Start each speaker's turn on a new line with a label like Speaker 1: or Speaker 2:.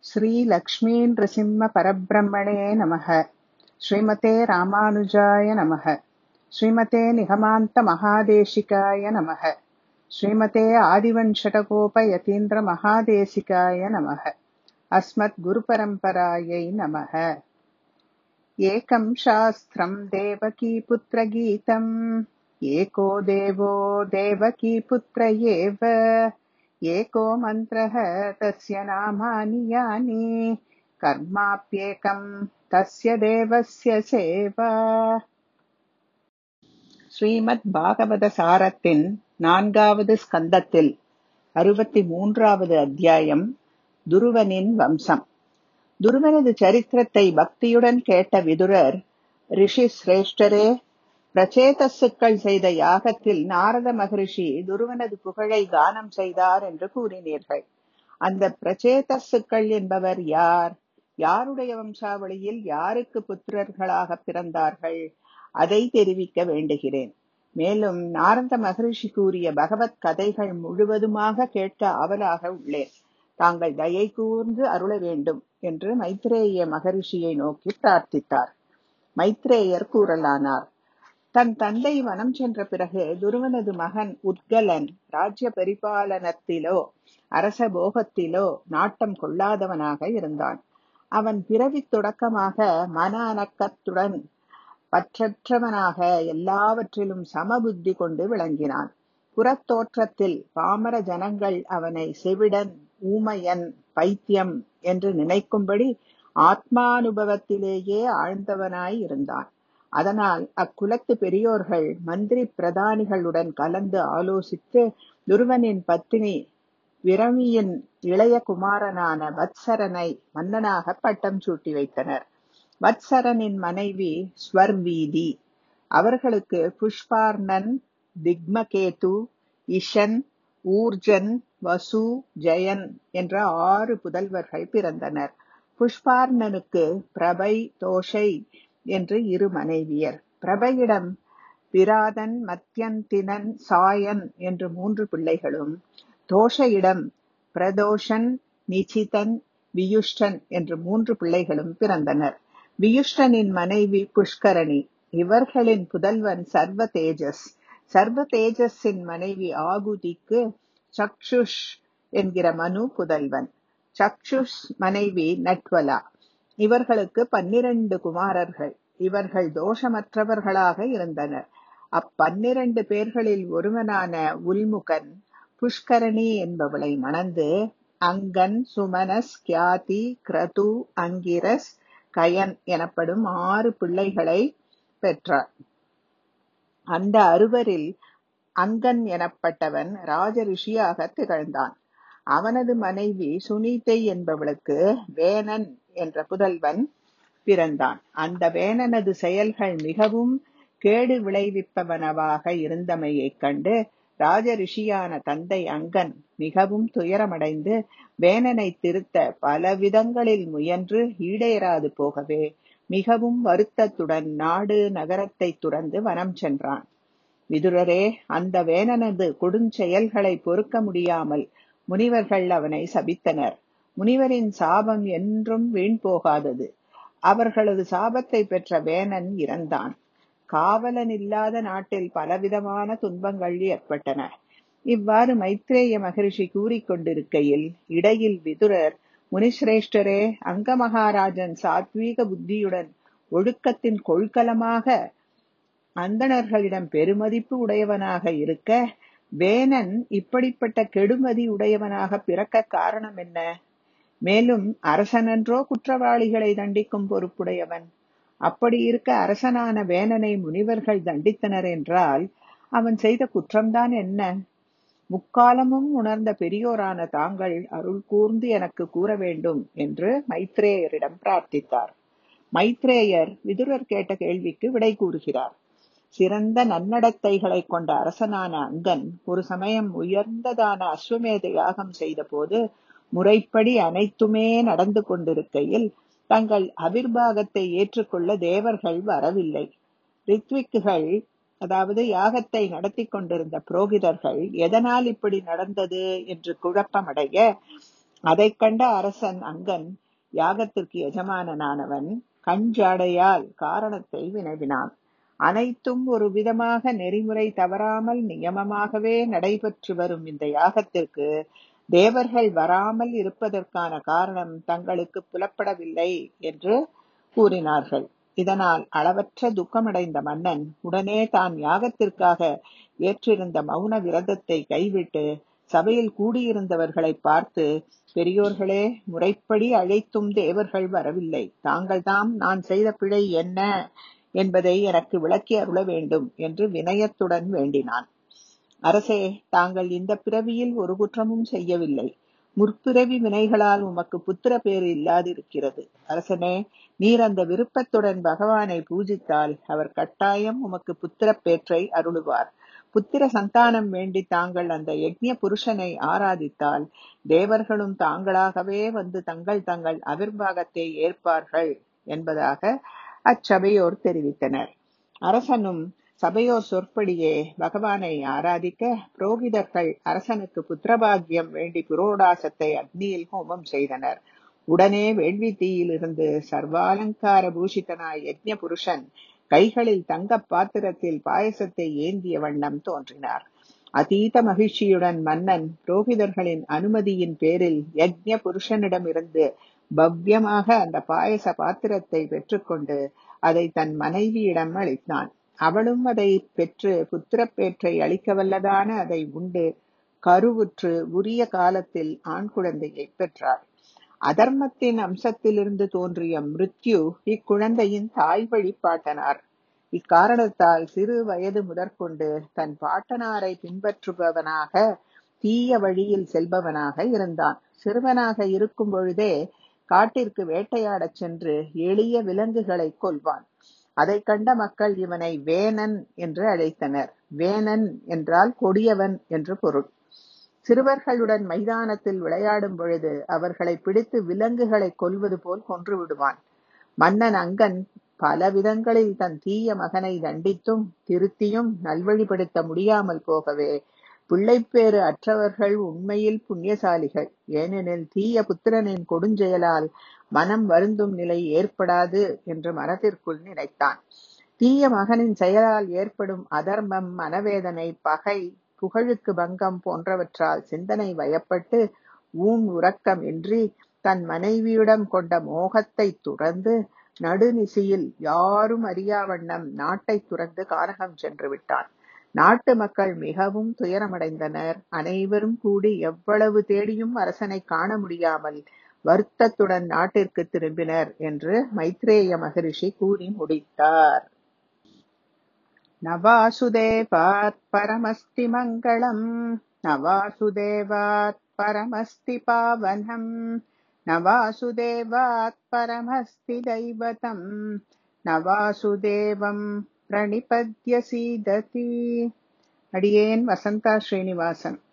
Speaker 1: श्रीलक्ष्मीनृसिंहपरब्रह्मणे नमः श्रीमते रामानुजाय नमः श्रीमते निगमान्तमहादेशिकाय नमः श्रीमते आदिवञ्शटकोपयतीन्द्रमहादेशिकाय नमः अस्मद्गुरुपरम्परायै नमः एकं शास्त्रम् देवकीपुत्रगीतम् एको देवो देवकीपुत्र एव एको मन्त्रः तस्य नामानि यानि कर्माप्येकम् तस्य தேவஸ்ய சேவா ஸ்ரீமத் பாகவத சாரத்தின் நான்காவது ஸ்கந்தத்தில் அறுபத்தி மூன்றாவது அத்தியாயம் துருவனின் வம்சம் துருவனது சரித்திரத்தை பக்தியுடன் கேட்ட விதுரர் ரிஷி சிரேஷ்டரே பிரச்சேதசுக்கள் செய்த யாகத்தில் நாரத மகரிஷி துருவனது புகழை கானம் செய்தார் என்று கூறினீர்கள் அந்த பிரச்சேதசுக்கள் என்பவர் யார் யாருடைய வம்சாவளியில் யாருக்கு புத்திரர்களாக பிறந்தார்கள் அதை தெரிவிக்க வேண்டுகிறேன் மேலும் நாரத மகரிஷி கூறிய பகவத் கதைகள் முழுவதுமாக கேட்க ஆவலாக உள்ளேன் தாங்கள் தயை கூர்ந்து அருள வேண்டும் என்று மைத்ரேய மகரிஷியை நோக்கி பிரார்த்தித்தார் மைத்ரேயர் கூறலானார் தன் தந்தை வனம் சென்ற பிறகு துருவனது மகன் உத்கலன் ராஜ்ய பரிபாலனத்திலோ அரச போகத்திலோ நாட்டம் கொள்ளாதவனாக இருந்தான் அவன் பிறவி தொடக்கமாக மன அணக்கத்துடன் பற்றற்றவனாக எல்லாவற்றிலும் சமபுத்தி கொண்டு விளங்கினான் புறத்தோற்றத்தில் பாமர ஜனங்கள் அவனை செவிடன் ஊமையன் பைத்தியம் என்று நினைக்கும்படி ஆத்மானுபவத்திலேயே ஆழ்ந்தவனாய் இருந்தான் அதனால் அக்குலத்து பெரியோர்கள் மந்திரி பிரதானிகளுடன் கலந்து ஆலோசித்து துருவனின் பத்தினி விரமியின் இளைய குமாரனான வத்சரனை மன்னனாக பட்டம் சூட்டி வைத்தனர் வத்சரனின் மனைவி ஸ்வர்வீதி அவர்களுக்கு புஷ்பார்ணன் திக்மகேது இஷன் ஊர்ஜன் வசு ஜெயன் என்ற ஆறு புதல்வர்கள் பிறந்தனர் புஷ்பார்ணனுக்கு பிரபை தோஷை என்று இரு மனைவியர் பிரபையிடம் பிராதன் மத்தியந்தினன் சாயன் என்று மூன்று பிள்ளைகளும் தோஷையிடம் பிரதோஷன் நிச்சிதன் வியுஷ்டன் என்று மூன்று பிள்ளைகளும் பிறந்தனர் வியுஷ்டனின் மனைவி புஷ்கரணி இவர்களின் புதல்வன் சர்வ தேஜஸ் சர்வ தேஜஸின் மனைவி ஆகுதிக்கு சக்ஷுஷ் என்கிற மனு புதல்வன் சக்ஷுஷ் மனைவி நட்வலா இவர்களுக்கு பன்னிரண்டு குமாரர்கள் இவர்கள் தோஷமற்றவர்களாக இருந்தனர் அப்பன்னிரண்டு பேர்களில் ஒருவனான உல்முகன் புஷ்கரணி என்பவளை மணந்து அங்கன் சுமனஸ் கியாதி கிரது அங்கிரஸ் கயன் எனப்படும் ஆறு பிள்ளைகளை பெற்றார் அந்த அறுவரில் அங்கன் எனப்பட்டவன் ராஜ ரிஷியாக திகழ்ந்தான் அவனது மனைவி சுனீதை என்பவளுக்கு வேணன் என்ற புதல்வன் பிறந்தான் அந்த வேணனது செயல்கள் மிகவும் கேடு விளைவிப்பவனவாக இருந்தமையைக் கண்டு ராஜ ரிஷியான தந்தை அங்கன் மிகவும் துயரமடைந்து வேணனை திருத்த பல விதங்களில் முயன்று ஈடேறாது போகவே மிகவும் வருத்தத்துடன் நாடு நகரத்தை துறந்து வனம் சென்றான் விதுரரே அந்த வேணனது கொடுஞ்செயல்களை பொறுக்க முடியாமல் முனிவர்கள் அவனை சபித்தனர் முனிவரின் சாபம் என்றும் வீண் போகாதது அவர்களது சாபத்தை பெற்ற வேணன் இறந்தான் காவலன் இல்லாத நாட்டில் பலவிதமான துன்பங்கள் ஏற்பட்டன இவ்வாறு மைத்ரேய மகரிஷி கூறிக்கொண்டிருக்கையில் இடையில் விதுரர் முனிசிரேஷ்டரே அங்க மகாராஜன் சாத்வீக புத்தியுடன் ஒழுக்கத்தின் கொள்கலமாக அந்தணர்களிடம் பெருமதிப்பு உடையவனாக இருக்க வேணன் இப்படிப்பட்ட கெடுமதி உடையவனாக பிறக்க காரணம் என்ன மேலும் அரசனன்றோ குற்றவாளிகளை தண்டிக்கும் பொறுப்புடையவன் அப்படி இருக்க அரசனான வேணனை முனிவர்கள் தண்டித்தனர் என்றால் அவன் செய்த குற்றம்தான் என்ன முக்காலமும் உணர்ந்த பெரியோரான தாங்கள் அருள் கூர்ந்து எனக்கு கூற வேண்டும் என்று மைத்ரேயரிடம் பிரார்த்தித்தார் மைத்ரேயர் விதுரர் கேட்ட கேள்விக்கு விடை கூறுகிறார் சிறந்த நன்னடத்தைகளை கொண்ட அரசனான அங்கன் ஒரு சமயம் உயர்ந்ததான அஸ்வமேத யாகம் செய்த போது முறைப்படி அனைத்துமே நடந்து கொண்டிருக்கையில் தங்கள் அபிர்வாகத்தை ஏற்றுக்கொள்ள தேவர்கள் வரவில்லை ரித்விக்குகள் அதாவது யாகத்தை நடத்தி கொண்டிருந்த புரோகிதர்கள் எதனால் இப்படி நடந்தது என்று குழப்பமடைய அதைக் கண்ட அரசன் அங்கன் யாகத்திற்கு எஜமானனானவன் கண் ஜாடையால் காரணத்தை வினவினான் அனைத்தும் ஒரு விதமாக நெறிமுறை தவறாமல் நியமமாகவே நடைபெற்று வரும் இந்த யாகத்திற்கு தேவர்கள் வராமல் இருப்பதற்கான காரணம் தங்களுக்கு புலப்படவில்லை என்று கூறினார்கள் இதனால் அளவற்ற துக்கமடைந்த மன்னன் உடனே தான் யாகத்திற்காக ஏற்றிருந்த மௌன விரதத்தை கைவிட்டு சபையில் கூடியிருந்தவர்களை பார்த்து பெரியோர்களே முறைப்படி அழைத்தும் தேவர்கள் வரவில்லை தாங்கள்தாம் நான் செய்த பிழை என்ன என்பதை எனக்கு விளக்கி அருள வேண்டும் என்று வினயத்துடன் வேண்டினான் அரசே தாங்கள் இந்த பிறவியில் ஒரு குற்றமும் செய்யவில்லை முற்பிறவி வினைகளால் உமக்கு புத்திர பேறு இல்லாதிருக்கிறது அரசனே நீர் அந்த விருப்பத்துடன் பகவானை பூஜித்தால் அவர் கட்டாயம் உமக்கு புத்திர பேற்றை அருளுவார் புத்திர சந்தானம் வேண்டி தாங்கள் அந்த யக்ஞ புருஷனை ஆராதித்தால் தேவர்களும் தாங்களாகவே வந்து தங்கள் தங்கள் அவிர்வாகத்தை ஏற்பார்கள் என்பதாக அச்சபையோர் தெரிவித்தனர் அரசனும் சபையோர் சொற்படியே பகவானை ஆராதிக்க புரோகிதர்கள் அரசனுக்கு புத்திரபாகியம் வேண்டி புரோடாசத்தை அக்னியில் ஹோமம் செய்தனர் உடனே வேள்வி தீயிலிருந்து சர்வாலங்கார பூஷிதனாய் யஜ்ஞ புருஷன் கைகளில் தங்க பாத்திரத்தில் பாயசத்தை ஏந்திய வண்ணம் தோன்றினார் அதீத மகிழ்ச்சியுடன் மன்னன் புரோகிதர்களின் அனுமதியின் பேரில் யஜ்ஞ புருஷனிடமிருந்து பவ்யமாக அந்த பாயச பாத்திரத்தை பெற்றுக்கொண்டு அதை தன் மனைவியிடம் அளித்தான் அவளும் அதை பெற்று புத்திரப்பேற்றை அளிக்க வல்லதான அதை உண்டு கருவுற்று உரிய காலத்தில் ஆண் குழந்தையை பெற்றாள் அதர்மத்தின் அம்சத்திலிருந்து தோன்றிய மிருத்யு இக்குழந்தையின் தாய் வழி பாட்டனார் இக்காரணத்தால் சிறு வயது முதற்கொண்டு தன் பாட்டனாரை பின்பற்றுபவனாக தீய வழியில் செல்பவனாக இருந்தான் சிறுவனாக இருக்கும் பொழுதே காட்டிற்கு வேட்டையாடச் சென்று எளிய விலங்குகளை கொல்வான் அதை கண்ட மக்கள் இவனை வேனன் என்று அழைத்தனர் வேனன் என்றால் கொடியவன் என்று பொருள் சிறுவர்களுடன் மைதானத்தில் விளையாடும் பொழுது அவர்களை பிடித்து விலங்குகளை கொல்வது போல் கொன்று விடுவான் மன்னன் அங்கன் பல விதங்களில் தன் தீய மகனை தண்டித்தும் திருத்தியும் நல்வழிப்படுத்த முடியாமல் போகவே பிள்ளைப்பேறு அற்றவர்கள் உண்மையில் புண்ணியசாலிகள் ஏனெனில் தீய புத்திரனின் கொடுஞ்செயலால் மனம் வருந்தும் நிலை ஏற்படாது என்று மனதிற்குள் நினைத்தான் தீய மகனின் செயலால் ஏற்படும் அதர்மம் மனவேதனை பகை புகழுக்கு பங்கம் போன்றவற்றால் சிந்தனை வயப்பட்டு ஊன் உறக்கம் இன்றி தன் மனைவியிடம் கொண்ட மோகத்தை துறந்து நடுநிசியில் யாரும் அறியா வண்ணம் நாட்டை துறந்து கானகம் சென்று விட்டான் நாட்டு மக்கள் மிகவும் துயரமடைந்தனர் அனைவரும் கூடி எவ்வளவு தேடியும் அரசனை காண முடியாமல் வருத்தத்துடன் நாட்டிற்கு திரும்பினர் என்று மைத்ரேய மகரிஷி கூறி முடித்தார் நவாசுதேவாத் பரமஸ்தி மங்களம் நவாசுதேவாத் பரமஸ்தி பாவனம் நவாசுதேவாத் பரமஸ்தி தைவதம் நவாசுதேவம் பிரணிபத்ய சீததி அடியேன் வசந்தா ஸ்ரீனிவாசன்